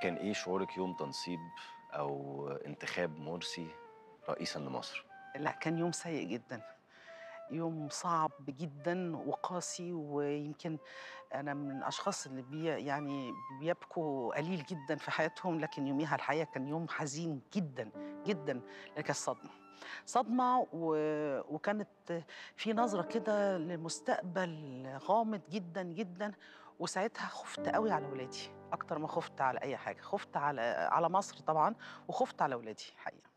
كان ايه شعورك يوم تنصيب او انتخاب مرسي رئيسا لمصر لا كان يوم سيء جدا يوم صعب جدا وقاسي ويمكن انا من الاشخاص اللي بي يعني بيبكوا قليل جدا في حياتهم لكن يوميها الحقيقه كان يوم حزين جدا جدا لأن كانت صدمه صدمه و... وكانت في نظره كده لمستقبل غامض جدا جدا وساعتها خفت قوي على ولادي اكتر ما خفت على اي حاجه خفت على على مصر طبعا وخفت على ولادي حقيقه